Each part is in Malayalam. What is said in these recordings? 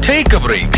Take a break.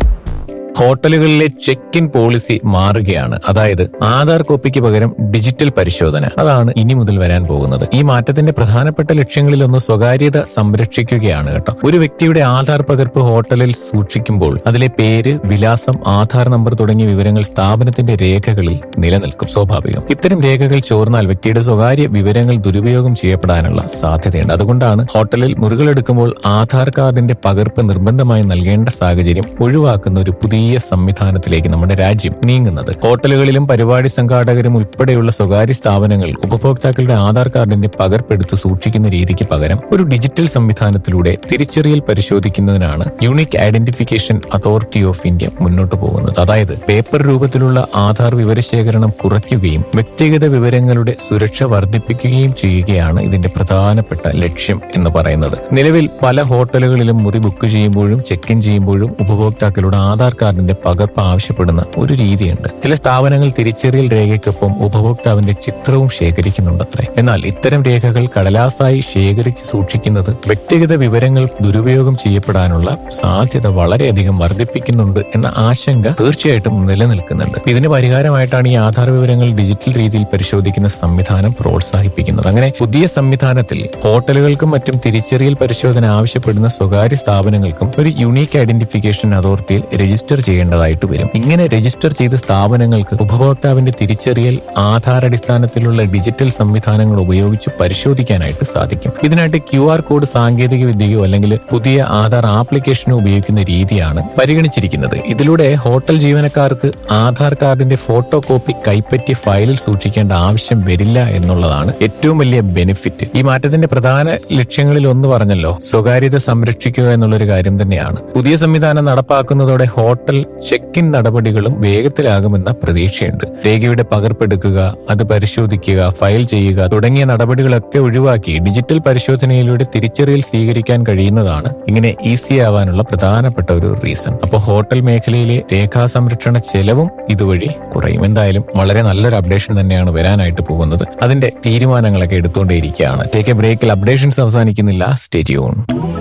ഹോട്ടലുകളിലെ ചെക്ക് ഇൻ പോളിസി മാറുകയാണ് അതായത് ആധാർ കോപ്പിക്ക് പകരം ഡിജിറ്റൽ പരിശോധന അതാണ് ഇനി മുതൽ വരാൻ പോകുന്നത് ഈ മാറ്റത്തിന്റെ പ്രധാനപ്പെട്ട ലക്ഷ്യങ്ങളിലൊന്ന് സ്വകാര്യത സംരക്ഷിക്കുകയാണ് കേട്ടോ ഒരു വ്യക്തിയുടെ ആധാർ പകർപ്പ് ഹോട്ടലിൽ സൂക്ഷിക്കുമ്പോൾ അതിലെ പേര് വിലാസം ആധാർ നമ്പർ തുടങ്ങിയ വിവരങ്ങൾ സ്ഥാപനത്തിന്റെ രേഖകളിൽ നിലനിൽക്കും സ്വാഭാവികം ഇത്തരം രേഖകൾ ചോർന്നാൽ വ്യക്തിയുടെ സ്വകാര്യ വിവരങ്ങൾ ദുരുപയോഗം ചെയ്യപ്പെടാനുള്ള സാധ്യതയുണ്ട് അതുകൊണ്ടാണ് ഹോട്ടലിൽ മുറികളെടുക്കുമ്പോൾ ആധാർ കാർഡിന്റെ പകർപ്പ് നിർബന്ധമായി നൽകേണ്ട സാഹചര്യം ഒഴിവാക്കുന്ന ഒരു പുതിയ സംവിധാനത്തിലേക്ക് നമ്മുടെ രാജ്യം നീങ്ങുന്നത് ഹോട്ടലുകളിലും പരിപാടി സംഘാടകരും ഉൾപ്പെടെയുള്ള സ്വകാര്യ സ്ഥാപനങ്ങൾ ഉപഭോക്താക്കളുടെ ആധാർ കാർഡിന്റെ പകർപ്പെടുത്ത് സൂക്ഷിക്കുന്ന രീതിക്ക് പകരം ഒരു ഡിജിറ്റൽ സംവിധാനത്തിലൂടെ തിരിച്ചറിയൽ പരിശോധിക്കുന്നതിനാണ് unique identification authority of India മുന്നോട്ട് പോകുന്നത് അതായത് പേപ്പർ രൂപത്തിലുള്ള ആധാർ വിവരശേഖരണം കുറയ്ക്കുകയും വ്യക്തിഗത വിവരങ്ങളുടെ സുരക്ഷ വർദ്ധിപ്പിക്കുകയും ചെയ്യുകയാണ് ഇതിന്റെ പ്രധാനപ്പെട്ട ലക്ഷ്യം എന്ന് പറയുന്നത് നിലവിൽ പല ഹോട്ടലുകളിലും മുറി ബുക്ക് ചെയ്യുമ്പോഴും ചെക്ക് ഇൻ ചെയ്യുമ്പോഴും ഉപഭോക്താക്കളുടെ ആധാർ കാർഡിന്റെ പകർപ്പ് ആവശ്യപ്പെടുന്ന ഒരു രീതിയുണ്ട് ചില സ്ഥാപനങ്ങൾ തിരിച്ചറിയൽ രേഖയ്ക്കൊപ്പം ഉപഭോക്താവിന്റെ ചിത്രവും ശേഖരിക്കുന്നുണ്ടത്രേ എന്നാൽ ഇത്തരം രേഖകൾ കടലാസായി ശേഖരിച്ച് സൂക്ഷിക്കുന്നത് വ്യക്തിഗത വിവരങ്ങൾ ദുരുപയോഗം ചെയ്യപ്പെടാനുള്ള സാധ്യത വളരെയധികം വർദ്ധിപ്പിക്കുന്നുണ്ട് എന്ന ആശങ്ക തീർച്ചയായിട്ടും നിലനിൽക്കുന്നുണ്ട് ഇതിന് പരിഹാരമായിട്ടാണ് ഈ ആധാർ വിവരങ്ങൾ ഡിജിറ്റൽ രീതിയിൽ പരിശോധിക്കുന്ന സംവിധാനം പ്രോത്സാഹിപ്പിക്കുന്നത് അങ്ങനെ പുതിയ സംവിധാനത്തിൽ ഹോട്ടലുകൾക്കും മറ്റും തിരിച്ചറിയൽ പരിശോധന ആവശ്യപ്പെടുന്ന സ്വകാര്യ സ്ഥാപനങ്ങൾക്കും ഒരു യുണീക്ക് ഐഡന്റിഫിക്കേഷൻ അതോറിറ്റിയിൽ രജിസ്റ്റർ ചെയ്യേണ്ടതായിട്ട് വരും ഇങ്ങനെ രജിസ്റ്റർ ചെയ്ത സ്ഥാപനങ്ങൾക്ക് ഉപഭോക്താവിന്റെ തിരിച്ചറിയൽ ആധാർ അടിസ്ഥാനത്തിലുള്ള ഡിജിറ്റൽ സംവിധാനങ്ങൾ ഉപയോഗിച്ച് പരിശോധിക്കാനായിട്ട് സാധിക്കും ഇതിനായിട്ട് ക്യു ആർ കോഡ് സാങ്കേതിക വിദ്യയോ അല്ലെങ്കിൽ പുതിയ ആധാർ ആപ്ലിക്കേഷനോ ഉപയോഗിക്കുന്ന രീതിയാണ് പരിഗണിച്ചിരിക്കുന്നത് ഇതിലൂടെ ഹോട്ടൽ ജീവനക്കാർക്ക് ആധാർ കാർഡിന്റെ ഫോട്ടോ കോപ്പി കൈപ്പറ്റി ഫയലിൽ സൂക്ഷിക്കേണ്ട ആവശ്യം വരില്ല എന്നുള്ളതാണ് ഏറ്റവും വലിയ ബെനിഫിറ്റ് ഈ മാറ്റത്തിന്റെ പ്രധാന ലക്ഷ്യങ്ങളിൽ ഒന്ന് പറഞ്ഞല്ലോ സ്വകാര്യത സംരക്ഷിക്കുക എന്നുള്ളൊരു കാര്യം തന്നെയാണ് പുതിയ സംവിധാനം നടപ്പാക്കുന്നതോടെ ഹോട്ടൽ ചെക്ക് ഇൻ നടപടികളും വേഗത്തിലാകുമെന്ന പ്രതീക്ഷയുണ്ട് രേഖയുടെ പകർപ്പെടുക്കുക അത് പരിശോധിക്കുക ഫയൽ ചെയ്യുക തുടങ്ങിയ നടപടികളൊക്കെ ഒഴിവാക്കി ഡിജിറ്റൽ പരിശോധനയിലൂടെ തിരിച്ചറിയൽ സ്വീകരിക്കാൻ കഴിയുന്നതാണ് ഇങ്ങനെ ഈസി ആവാനുള്ള പ്രധാനപ്പെട്ട ഒരു റീസൺ അപ്പോൾ ഹോട്ടൽ മേഖലയിലെ രേഖാ സംരക്ഷണ ചെലവും ഇതുവഴി കുറയും എന്തായാലും വളരെ നല്ലൊരു അപ്ഡേഷൻ തന്നെയാണ് വരാനായിട്ട് പോകുന്നത് അതിന്റെ തീരുമാനങ്ങളൊക്കെ എടുത്തുകൊണ്ടേയിരിക്കുകയാണ് ടേക്ക് എ ബ്രേക്കിൽ അപ്ഡേഷൻസ് അവസാനിക്കുന്നില്ല സ്റ്റേറ്റ്യൂൺ